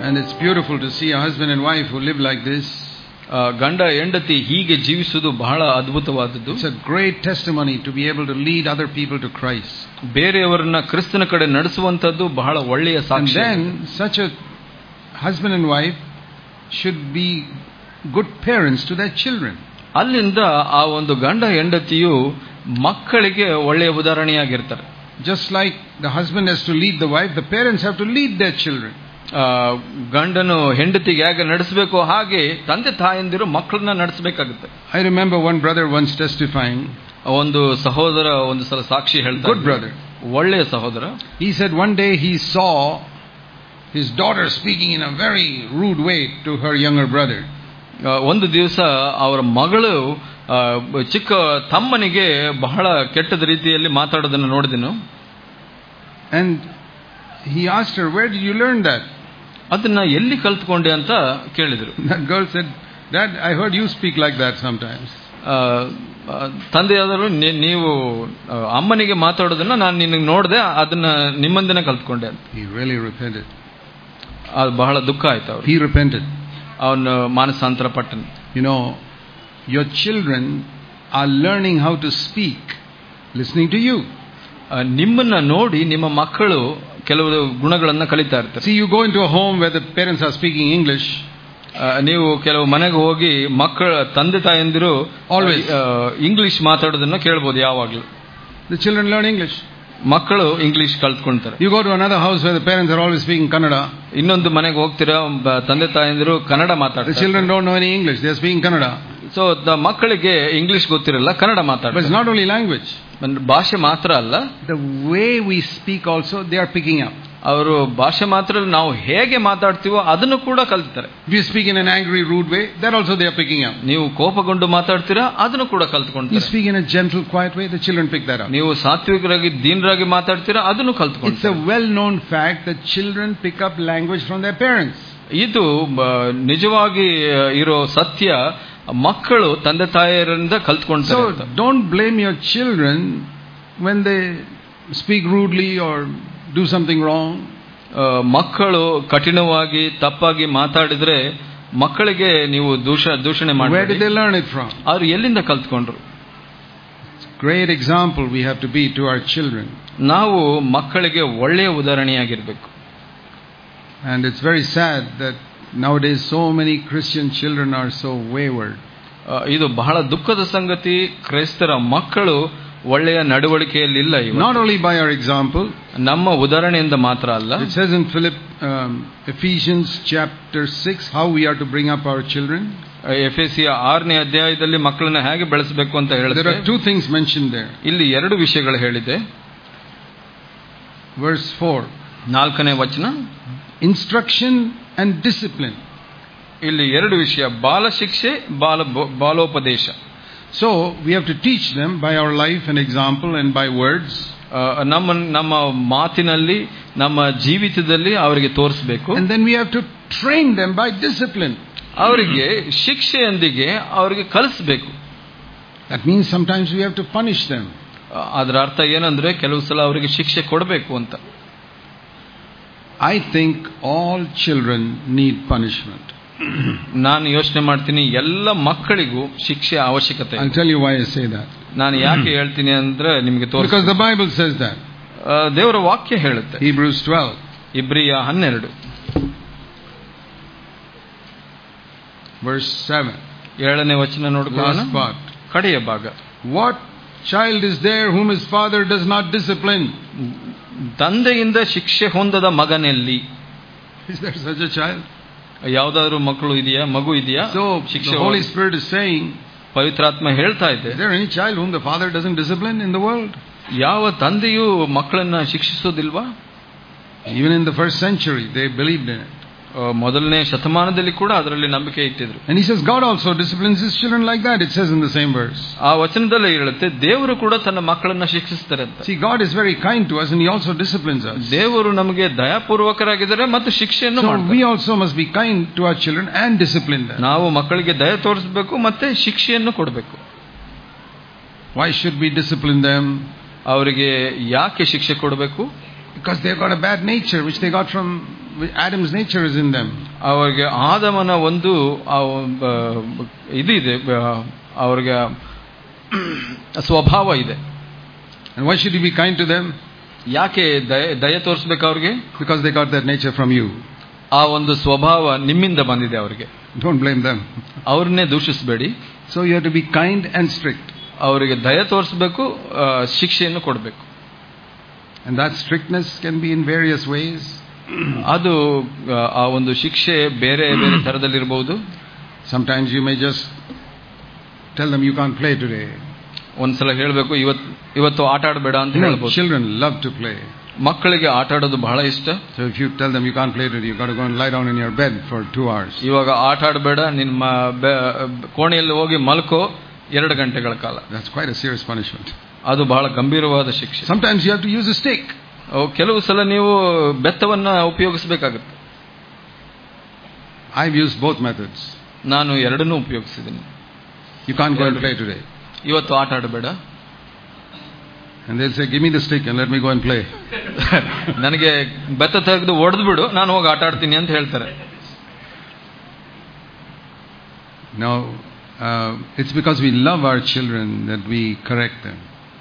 And it's beautiful to see a husband and wife who live like this. ಆ, ಗಂಡ ಹೆಂಡತಿ ಹೀಗೆ ಜೀವಿಸುವುದು ಬಹಳ ಅದ್ಭುತವಾದದ್ದು It's a great testimony to be able to lead other people to Christ. ಬೇರೆಯವರನ್ನ ಕ್ರಿಸ್ತನ ಕಡೆ ನಡೆಸುವಂತದ್ದು ಬಹಳ ಒಳ್ಳೆಯ And Sakshi then such a husband and wife should be good parents to their children. ಅಲ್ಲಿಂದ ಆ ಒಂದು ಗಂಡ ಹೆಂಡತಿಯು ಮಕ್ಕಳಿಗೆ ಒಳ್ಳೆಯ ಉದಾಹರಣೆಯಾಗಿರ್ತಾರೆ Just like the husband has to lead the wife, the parents have to lead their children. ಆ, ಗಂಡನು ಹೆಂಡತಿಗೆ ಹೇಗೆ ನಡೆಸಬೇಕು ಹಾಗೆ ತಂದೆ ತಾಯಂದಿರು ಮಕ್ಕಳನ್ನ ನಡೆಸಬೇಕಾಗುತ್ತೆ I remember one brother once testifying, ಒಂದು ಸಹೋದರ ಒಂದು ಸಲ ಸಾಕ್ಷಿ ಹೇಳ್ತಾರೆ good brother. ಒಳ್ಳೆಯ ಸಹೋದರ He said one day he saw his daughter speaking in a very rude way to her younger brother. ಆ, ಒಂದು ದಿವಸ ಅವರ ಮಗಳು ಆ, ಚಿಕ್ಕ ತಮ್ಮನಿಗೆ ಬಹಳ ಕೆಟ್ಟದ ರೀತಿಯಲ್ಲಿ ಮಾತಾಡೋದನ್ನು ನೋಡಿದೆನು And he asked her, Where did you learn that? ಅದನ್ನ ಎಲ್ಲಿ ಕಲ್ತ್ಕೊಂಡೆ ಅಂತ ಕೇಳಿದ್ರು That girl said, Dad, I heard you speak like that sometimes. ಆ, ಆ, ತಂದೆಯಾದರು ನೀ- ನೀವು ಆ, ಅಮ್ಮನಿಗೆ ಮಾತಾಡೋದನ್ನ ನಾನು ನಿನಗೆ ನೋಡಿದೆ ಅದನ್ನ ನಿಮ್ಮಂದಿನ ಕಲ್ತ್ಕೊಂಡೆ ಅಂತ He really repented. ಅದು ಬಹಳ ದುಃಖ ಆಯ್ತು ಅವ್ರು He repented. ಅವನು ಮಾನಸಾಂತರ ಪಟ್ಟನು You know, your children are learning how to speak, listening to you. ಆ, ನಿಮ್ಮನ್ನ ನೋಡಿ ನಿಮ್ಮ ಮಕ್ಕಳು ಕೆಲವು ಗುಣಗಳನ್ನ ಕಲಿತಾ ಇರ್ತಾರೆ See, you go into a home where the parents are speaking English, ಆ, ನೀವು ಕೆಲವು ಮನೆಗೆ ಹೋಗಿ ಮಕ್ಕಳ ತಂದೆ ತಾಯಂದಿರು Always. ಆ, ಇಂಗ್ಲಿಷ್ ಮಾತಾಡೋದನ್ನ ಕೇಳ್ಬೋದು ಯಾವಾಗ್ಲೂ the children learn English. ಮಕ್ಕಳು ಇಂಗ್ಲಿಷ್ ಕಲ್ತ್ಕೊಂತಾರೆ You go to another house where the parents are always speaking Kannada, ಇನ್ನೊಂದು ಮನೆಗೆ ಹೋಗ್ತೀರಾ ಬ- ತಂದೆ ತಾಯಂದಿರು ಕನ್ನಡ the ಮಾತಾಡ್ತಾರೆ children don't know any English, they are speaking Kannada. So ಮಕ್ಕಳಿಗೆ ಇಂಗ್ಲಿಷ್ ಗೊತ್ತಿರಲ್ಲ ಕನ್ನಡ But it's ಮಾತಾಡ್ತಾರೆ not only language, ಅಂದ್ರೆ ಭಾಷೆ ಮಾತ್ರ ಅಲ್ಲ the way we speak also, they are picking up. ಅವರು ಭಾಷೆ ಮಾತ್ರ ಅಲ್ಲ, ನಾವು ಹೇಗೆ ಮಾತಾಡ್ತೀವೋ ಅದನ್ನು ಕೂಡ ಕಲ್ತ್ತಾರೆ If you speak in an angry, rude way, that also they are picking up. ನೀವು ಕೋಪಗೊಂಡು ಮಾತಾಡ್ತೀರಾ ಅದನ್ನು ಕೂಡ You ಕಲ್ತ್ಕೊಂಡ್ತಾರೆ speak in a gentle, quiet way, the children pick that up. ನೀವು ಸಾತ್ವಿಕರಾಗಿ ದೀನರಾಗಿ ಮಾತಾಡ್ತೀರಾ ಅದನ್ನು It's ಕಲ್ತ್ಕೊಂಡ್ತಾರೆ a well known fact that children pick up language from their parents. ಇದು ಬ- ನಿಜವಾಗಿ ಇರೋ ಸತ್ಯ ಮಕ್ಕಳು ತಂದೆ ತಾಯಿಯರಿಂದ ಕಲ್ತ್ಕೊಂಡ್ತಾರೆ So don't blame your children when they speak rudely or do something wrong. ಆ, ಮಕ್ಕಳು ಕಠಿಣವಾಗಿ ತಪ್ಪಾಗಿ ಮಾತಾಡಿದ್ರೆ ಮಕ್ಕಳಿಗೆ ನೀವು ದೂಷ ದೂಷಣೆ Where did ಮಾಡಿ they learn it from? ಅವ್ರು ಎಲ್ಲಿಂದ ಕಲ್ತ್ಕೊಂಡ್ರು Great example we have to be to our children. ನಾವು ಮಕ್ಕಳಿಗೆ ಒಳ್ಳೆಯ ಉದಾಹರಣೆಯಾಗಿರ್ಬೇಕು And it's very sad that nowadays so many Christian children are so wayward. ಆ, ಇದು ಬಹಳ ದುಃಖದ ಸಂಗತಿ ಕ್ರೈಸ್ತರ ಮಕ್ಕಳು ಒಳ್ಳೆಯ ನಡವಳಿಕೆಯಲ್ಲಿಲ್ಲ ಇವತ್ತು. Not only by our example, ನಮ್ಮ ಉದಾಹರಣೆಯಿಂದ ಮಾತ್ರ ಅಲ್ಲ it says in Philip, um, Ephesians chapter 6 how we are to bring up our children. F S C ಆರನೇ ಅಧ್ಯಾಯದಲ್ಲಿ ಮಕ್ಕಳನ್ನ ಹೇಗೆ ಬೆಳೆಸಬೇಕು ಅಂತ There ಹೇಳುತ್ತೆ are two things mentioned there. ಇಲ್ಲಿ ಎರಡು ವಿಷಯಗಳು ಹೇಳಿದೆ Verse 4 ನಾಲ್ಕನೇ ವಚನ instruction and discipline. ಇಲ್ಲಿ ಎರಡು ವಿಷಯ ಬಾಲ ಶಿಕ್ಷೆ ಬಾಲ ಬಾಲೋಪದೇಶ So we have to teach them by our life and example and by words. ಆ, ನಮ್ಮ ನಮ್ಮ ಮಾತಿನಲ್ಲಿ ನಮ್ಮ ಜೀವಿತದಲ್ಲಿ ಅವರಿಗೆ ತೋರಿಸಬೇಕು And then we have to train them by discipline. ಅವರಿಗೆ ಶಿಕ್ಷೆಯೊಂದಿಗೆ ಅವರಿಗೆ ಕಲಿಸ್ಬೇಕು That means sometimes we have to punish them. ಆ, ಅದರ ಅರ್ಥ ಏನಂದ್ರೆ ಕೆಲವು ಸಲ ಅವರಿಗೆ ಶಿಕ್ಷೆ ಕೊಡಬೇಕು ಅಂತ I think all children need punishment. ನಾನು ಯೋಚನೆ ಮಾಡ್ತೀನಿ ಎಲ್ಲ ಮಕ್ಕಳಿಗೂ ಶಿಕ್ಷೆ ಅವಶ್ಯಕತೆ I'll ಇದೆ. tell you why I say that. ನಾನು ಯಾಕೆ ಹೇಳ್ತೀನಿ ಅಂದ್ರೆ ನಿಮಗೆ ತೋರಿಸ Because the Bible says that. ದೇವರ ವಾಕ್ಯ ಹೇಳುತ್ತೆ Hebrews 12. ಇಬ್ರಿಯ ಹನ್ನೆರಡು verse 7. ಏಳನೇ ವಚನ ನೋಡ್ಕೊಳ್ಳೋಣ Last part. ಕಡೆಯ ಭಾಗ What child is there whom his father does not discipline? ತಂದೆಯಿಂದ ಶಿಕ್ಷೆ ಹೊಂದದ ಮಗನೆಲ್ಲಿ Is there such a child? ಯಾವ್ದಾದ್ರು ಮಕ್ಕಳು ಇದೆಯಾ ಮಗು ಇದೆಯಾ So ಶಿಕ್ಷೆ the Holy Spirit is saying, ಪವಿತ್ರಾತ್ಮ ಹೇಳ್ತಾ ಇದೆ is there any child whom the father doesn't discipline in the world? ಯಾವ ತಂದೆಯೂ ಮಕ್ಕಳನ್ನ ಶಿಕ್ಷಿಸೋದಿಲ್ವಾ Even in the first century, they believed in it. ಆ, ಮೊದಲನೇ ಶತಮಾನದಲ್ಲಿ ಕೂಡ ಅದರಲ್ಲಿ ನಂಬಿಕೆ ಇಟ್ಟಿದ್ರು And he says, God also disciplines his children like that. It says in the same verse. ಆ ವಚನದಲ್ಲಿ ಹೇಳುತ್ತೆ ದೇವರು ಕೂಡ ತನ್ನ ಮಕ್ಕಳನ್ನ ಶಿಕ್ಷಿಸ್ತಾರೆ ಅಂತ See, God is very kind to us and he also disciplines us. ದೇವರು ನಮಗೆ ದಯಾಪೂರ್ವಕರಾಗಿದ್ದಾರೆ ಮತ್ತು ಶಿಕ್ಷೆಯನ್ನು So ಮಾಡ್ತಾರೆ we also must be kind to our children and discipline them. ನಾವು ಮಕ್ಕಳಿಗೆ ದಯ ತೋರಿಸಬೇಕು ಮತ್ತೆ ಶಿಕ್ಷೆಯನ್ನು ಕೊಡಬೇಕು Why should we discipline them? ಅವರಿಗೆ ಯಾಕೆ ಶಿಕ್ಷೆ ಕೊಡಬೇಕು Because they've got a bad nature which they got from Adam's nature is in them. ಅವರಿಗೆ ಆದಮನ ಒಂದು ಆ, ಆ, ಇದು ಇದೆ ಆ, ಅವ್ರಿಗೆ ಸ್ವಭಾವ ಇದೆ And why should you be kind to them? ಯಾಕೆ ದಯ ದಯ ತೋರಿಸ್ಬೇಕು ಅವ್ರಿಗೆ Because they got that nature from you. ಆ ಒಂದು ಸ್ವಭಾವ ನಿಮ್ಮಿಂದ ಬಂದಿದೆ ಅವರಿಗೆ Don't blame them. ಅವ್ರನ್ನೇ ದೂಷಿಸಬೇಡಿ So you have to be kind and strict. ಅವರಿಗೆ ದಯ ತೋರಿಸ್ಬೇಕು ಆ, ಶಿಕ್ಷೆಯನ್ನು ಕೊಡಬೇಕು And that strictness can be in various ways. ಅದು ಆ, ಆ ಒಂದು ಶಿಕ್ಷೆ ಬೇರೆ ಬೇರೆ ತರದಲ್ಲಿರಬಹುದು Sometimes you may just tell them you can't play today. ಒಂದ್ಸಲ ಹೇಳಬೇಕು ಇವತ್ತು ಇವತ್ತು ಆಟ ಆಡಬೇಡ ಅಂತ You know, ಹೇಳ್ಬೋದು children love to play. ಮಕ್ಕಳಿಗೆ ಆಟ ಆಡೋದು ಬಹಳ ಇಷ್ಟ So if you tell them you can't play today, you've got to go and lie down in your bed for two hours. ಇವಾಗ ಆಟ ಆಡಬೇಡ ನಿಮ್ಮ ಬೆ- ಕೋಣೆಯಲ್ಲಿ ಹೋಗಿ ಮಲ್ಕೋ ಎರಡು ಗಂಟೆಗಳ ಕಾಲ That's quite a serious punishment. ಅದು ಬಹಳ ಗಂಭೀರವಾದ ಶಿಕ್ಷೆ Sometimes you have to use a stick. ಅವು ಕೆಲವು ಸಲ ನೀವು ಬೆತ್ತವನ್ನ ಉಪಯೋಗಿಸಬೇಕಾಗುತ್ತೆ I've used both methods. ನಾನು ಎರಡನ್ನೂ ಉಪಯೋಗಿಸಿದ್ದೀನಿ You can't go and play today. ಇವತ್ತು ಆಟ ಆಡಬೇಡ And they'll say, Give me the stick and let me go and play. ನನಗೆ ಬೆತ್ತ ತೆಗೆದು ಒಡೆದು ಬಿಡು ನಾನು ಹೋಗಿ ಆಟ ಆಡ್ತೀನಿ ಅಂತ ಹೇಳ್ತಾರೆ Now, uh, it's because we love our children that we correct them.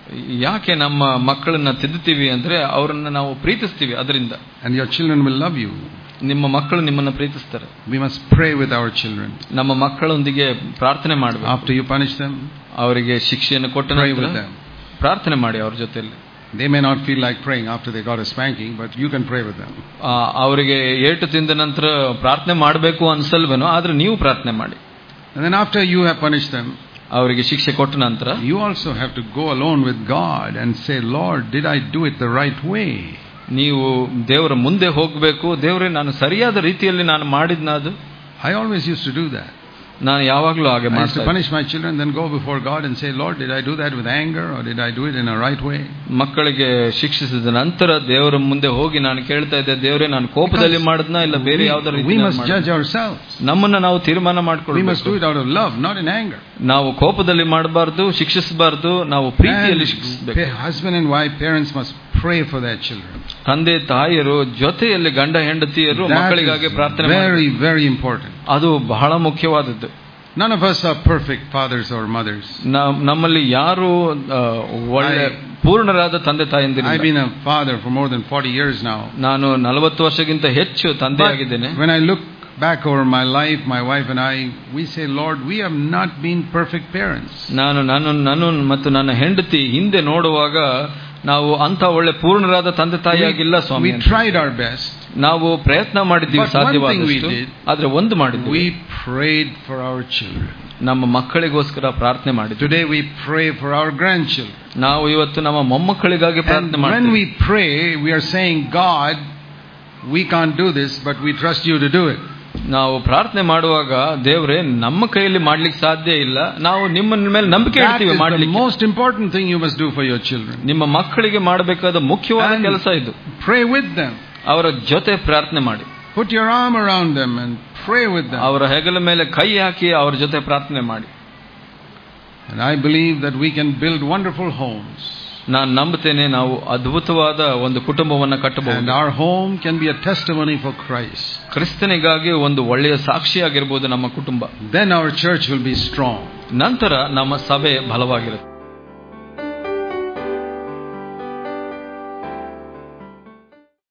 ಯಾಕೆ ನಮ್ಮ ಮಕ್ಕಳನ್ನ ತಿದ್ದುತ್ತೀವಿ ಅಂದ್ರೆ ಅವರನ್ನ ನಾವು ಪ್ರೀತಿಸ್ತೀವಿ ಅದರಿಂದ And your children will love you. ನಿಮ್ಮ ಮಕ್ಕಳು ನಿಮ್ಮನ್ನ ಪ್ರೀತಿಸ್ತಾರೆ We must pray with our children. ನಮ್ಮ ಮಕ್ಕಳೊಂದಿಗೆ ಪ್ರಾರ್ಥನೆ ಮಾಡಬೇಕು After you punish them, ಅವರಿಗೆ ಶಿಕ್ಷೆಯನ್ನು ಕೊಟ್ಟ pray with ನಂತರ them. ಪ್ರಾರ್ಥನೆ ಮಾಡಿ ಅವ್ರ ಜೊತೆಯಲ್ಲಿ They may not feel like praying after they got a spanking, but you can pray with them. ಆ, ಅವರಿಗೆ ಏಟು ತಿಂದ ನಂತರ ಪ್ರಾರ್ಥನೆ ಮಾಡಬೇಕು ಅನ್ಸಲ್ವೇನೋ ಆದ್ರೆ ನೀವು ಪ್ರಾರ್ಥನೆ ಮಾಡಿ And then after you have punished them, ಅವರಿಗೆ ಶಿಕ್ಷೆ ಕೊಟ್ಟ ನಂತರ you also have to go alone with God and say, Lord, did I do it the right way? ನೀವು ದೇವರ ಮುಂದೆ ಹೋಗಬೇಕು ದೇವರೇ ನಾನು ಸರಿಯಾದ ರೀತಿಯಲ್ಲಿ ನಾನು ಮಾಡಿದ್ನ ಅದು I always used to do that. ನಾನು ಯಾವಾಗಲೂ ಹಾಗೆ I used ಮಾಡ್ತಾ to ಇದ್ದೆ. punish my children, then go before God and say, Lord, did I do that with anger or did I do it in a right way? ಮಕ್ಕಳಿಗೆ ಶಿಕ್ಷಿಸಿದ ನಂತರ ದೇವರ ಮುಂದೆ ಹೋಗಿ ನಾನು ಕೇಳ್ತಾ ಇದ್ದೆ ದೇವರೇ ನಾನು ಕೋಪದಲ್ಲಿ ಮಾಡಿದ್ನ ಇಲ್ಲ ಬೇರೆ ಯಾವ್ದಾರ We, ರೀತಿ we must judge ourselves. ನಮ್ಮನ್ನ ನಾವು ತೀರ್ಮಾನ We must do ಮಾಡ್ಕೊಳ್ಬೇಕು it out of love, not in anger. ನಾವು ಕೋಪದಲ್ಲಿ ಮಾಡಬಾರ್ದು ಶಿಕ್ಷಿಸಬಾರ್ದು ನಾವು ಪ್ರೀತಿಯಲ್ಲಿ And ಶಿಕ್ಷಿಸಬೇಕು pa- husband and wife, parents must pray for their children. ತಂದೆ ತಾಯಿಯರು ಜೊತೆಯಲ್ಲಿ ಗಂಡ ಹೆಂಡತಿಯರು That ಮಕ್ಕಳಿಗಾಗಿ is ಪ್ರಾರ್ಥನೆ ಮಾಡಿ very, very important. ಅದು ಬಹಳ ಮುಖ್ಯವಾದದ್ದು None of us are perfect fathers or mothers. ನ- ನಮ್ಮಲ್ಲಿ ಯಾರು ಆ, ಒಳ್ಳೆ I- ಪೂರ್ಣರಾದ ತಂದೆ I've ತಾಯಂದಿರ been a father for more than 40 years now. ನಾನು ನಲವತ್ತು ವರ್ಷಕ್ಕಿಂತ ಹೆಚ್ಚು ತಂದೆ But ಆಗಿದ್ದೇನೆ when I look back over my life, my wife and I, we say, Lord, we have not been perfect parents. ನಾನು ನಾನು ನಾನು ಮತ್ತು ನನ್ನ ಹೆಂಡತಿ ಹಿಂದೆ ನೋಡುವಾಗ ನಾವು ಅಂತ ಒಳ್ಳೆ ಪೂರ್ಣರಾದ ತಂದೆ ತಾಯಿಯಾಗಿಲ್ಲ ಸ್ವಾಮಿ We ಅಂತ. tried our best. ನಾವು ಪ್ರಯತ್ನ ಮಾಡಿದ್ದೀವಿ But one thing we ಸಾಧ್ಯವಾದಷ್ಟು did, ಆದ್ರೆ ಒಂದು ಮಾಡಿದ್ವಿ We prayed for our children. ನಮ್ಮ ಮಕ್ಕಳಿಗೋಸ್ಕರ ಪ್ರಾರ್ಥನೆ ಮಾಡಿದ್ವಿ Today we pray for our grandchildren. ನಾವು ಇವತ್ತು ನಮ್ಮ ಮೊಮ್ಮಕ್ಕಳಿಗಾಗಿ And ಪ್ರಾರ್ಥನೆ when ಮಾಡ್ತೀವಿ we pray, we are saying, God, we can't do this, but we trust you to do it. ನಾವು ಪ್ರಾರ್ಥನೆ ಮಾಡುವಾಗ ದೇವ್ರೆ ನಮ್ಮ ಕೈಯಲ್ಲಿ ಮಾಡ್ಲಿಕ್ಕೆ ಸಾಧ್ಯ ಇಲ್ಲ ನಾವು ನಿಮ್ಮ ಮೇಲೆ ನಂಬಿಕೆ That ಇಡ್ತೀವಿ is the ಮಾಡ್ಲಿಕ್ಕೆ most important thing you must do for your children. ನಿಮ್ಮ ಮಕ್ಕಳಿಗೆ ಮಾಡಬೇಕಾದ ಮುಖ್ಯವಾದ And- ಕೆಲಸ ಇದು Pray with them. ಅವರ ಜೊತೆ ಪ್ರಾರ್ಥನೆ ಮಾಡಿ Put your arm around them and pray with them. ಅವರ ಹೆಗಲ ಮೇಲೆ ಕೈ ಹಾಕಿ ಅವರ ಜೊತೆ ಪ್ರಾರ್ಥನೆ ಮಾಡಿ And I believe that we can build wonderful homes. ನಾನು ನಂಬುತ್ತೇನೆ ನಾವು ಅದ್ಭುತವಾದ ಒಂದು ಕುಟುಂಬವನ್ನ And ಕಟ್ಟಬಹುದು our home can be a testimony for Christ. ಕ್ರಿಸ್ತನಿಗಾಗಿ ಒಂದು ಒಳ್ಳೆಯ ಸಾಕ್ಷಿಯಾಗಿರ್ಬೋದು ನಮ್ಮ ಕುಟುಂಬ Then our church will be strong. ನಂತರ ನಮ್ಮ ಸಭೆ ಬಲವಾಗಿರುತ್ತೆ